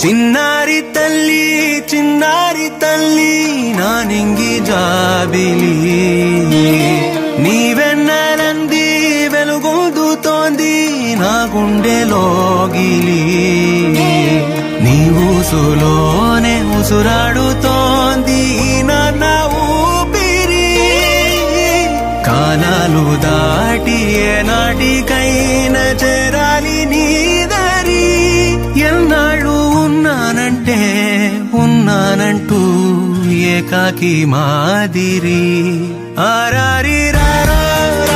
చిన్నారి తల్లి చిన్నారి తల్లి నా నింగి జాబిలి నీవెన్నెలంది వెలుగొందుతోంది నా గుండెలోగిలి నీ ఊసులోనే ఉసురాడుతోంది నా నా ఊపిరి కాలాలు దాటి ఏనాటికైనా చేరాలి నీ దరి ఎన్నాళ్ళు ఉన్నానంటే ఉన్నానంటూ ఏకాకి మాదిరి ఆరారి రారో